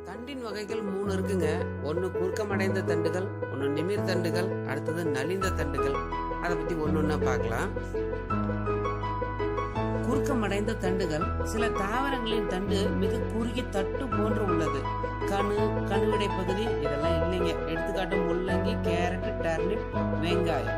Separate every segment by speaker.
Speaker 1: தண்டின் வகைகள் மூணு இருக்குங்க ஒன்று குறுக்கமடைந்த தண்டுகள் ஒன்று நிமிர் தண்டுகள் அடுத்தது நலிந்த தண்டுகள் அதை பற்றி ஒன்று ஒன்றா பார்க்கலாம் குறுக்கமடைந்த தண்டுகள் சில தாவரங்களின் தண்டு மிக குறுகிய தட்டு போன்று உள்ளது கணு கணுவிடை பகுதி இதெல்லாம் இல்லைங்க எடுத்துக்காட்டு முள்ளங்கி கேரட் டர்னிப் வெங்காயம்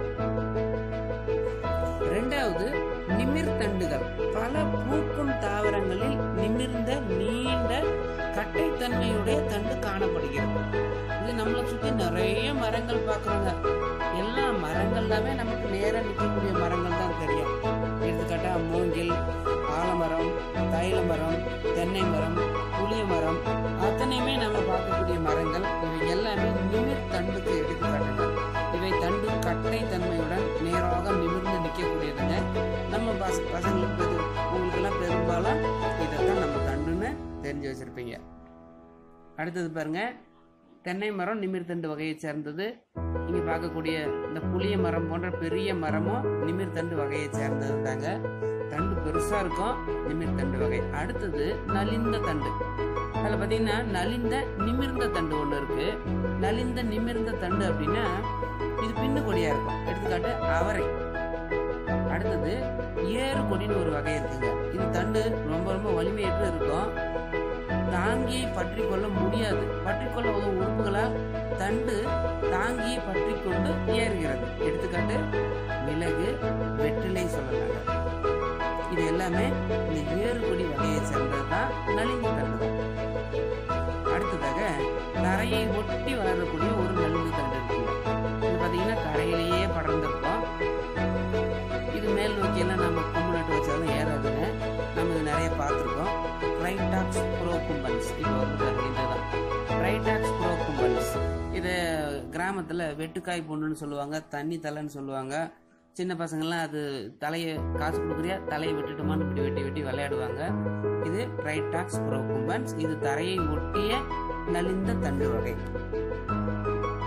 Speaker 1: ரெண்டாவது நிமிர் தண்டுகள் பல பூக்கும் தாவரங்களில் நிமிர்ந்த நீண்ட கட்டைத்தன்மையுடைய தண்டு காணப்படுகிறது இது நம்மளை சுத்தி நிறைய மரங்கள் பார்க்குறோங்க எல்லா மரங்கள்லாமே நமக்கு நேரா நிற்கக்கூடிய மரங்கள் தான் தெரியும் எடுத்துக்காட்டா மூங்கில் ஆலமரம் தைல மரம் தென்னை மரம் புளிய மரம் அத்தனையுமே நம்ம பார்க்கக்கூடிய மரங்கள் இவை எல்லாமே நிமிர் தண்டுக்கு எடுத்துக்காட்டுங்க இவை தண்டு கட்டை தன்மையுடன் நேராக நிமிர்ந்து நிற்கக்கூடியதுங்க நம்ம பச பசங்களுக்கு பெரு உங்களுக்கெல்லாம் பெரும்பாலும் இதைத்தான் நம்ம தண்டுன்னு தெரிஞ்சு வச்சிருப்பீங்க அடுத்தது பாருங்க தென்னை மரம் நிமிர்தண்டு வகையை சேர்ந்தது இங்கே பார்க்கக்கூடிய இந்த புளிய மரம் போன்ற பெரிய மரமும் நிமிர்தண்டு வகையை சேர்ந்தது தாங்க தண்டு பெருசாக இருக்கும் நிமிர்தண்டு வகை அடுத்தது நலிந்த தண்டு அதில் பார்த்தீங்கன்னா நலிந்த நிமிர்ந்த தண்டு ஒன்று இருக்கு நலிந்த நிமிர்ந்த தண்டு அப்படின்னா இது பின்னு கொடியாக இருக்கும் எடுத்துக்காட்டு அவரை அடுத்தது ஏறு கொடின்னு ஒரு வகை இருக்குங்க இது தண்டு ரொம்ப ரொம்ப வலிமையற்று இருக்கும் தாங்கியை பற்றி கொள்ள முடியாது பற்றி கொள்ள உதவும் உறுப்புகளால் தண்டு தாங்கியை பற்றி கொண்டு ஏறுகிறது எடுத்துக்காட்டு மிளகு வெற்றிலை சொல்லலாங்க இது எல்லாமே இந்த ஏறுகொடி வகையை சேர்ந்தது தான் நலிந்த தண்டு தான் அடுத்ததாக தரையை ஒட்டி வளரக்கூடிய ஒரு நலிந்த தண்டு இருக்குங்க இது பார்த்தீங்கன்னா தரையிலேயே படர்ந்திருக்கும் இது மேல் நோக்கியெல்லாம் நம்ம கொம்பு நட்டு வச்சாலும் ஏறாதுங்க நம்ம இது நிறைய பார்த்துருக்கோம் ரைட்டாக்ஸ் ப்ரோகும்பன்ஸ் இது வந்து இதுதான் ரைட்டாக்ஸ் ப்ரோகும்பன்ஸ் இது கிராமத்தில் வெட்டுக்காய் பொண்ணுன்னு சொல்லுவாங்க தண்ணி தலைன்னு சொல்லுவாங்க சின்ன பசங்கள்லாம் அது தலையை காசு கொடுக்குறியா தலையை விட்டுட்டுமான்னு இப்படி வெட்டி வெட்டி விளையாடுவாங்க இது ரைட்டாக்ஸ் ப்ரோகும்பன்ஸ் இது தரையை ஒட்டிய நலிந்த தண்டு வகை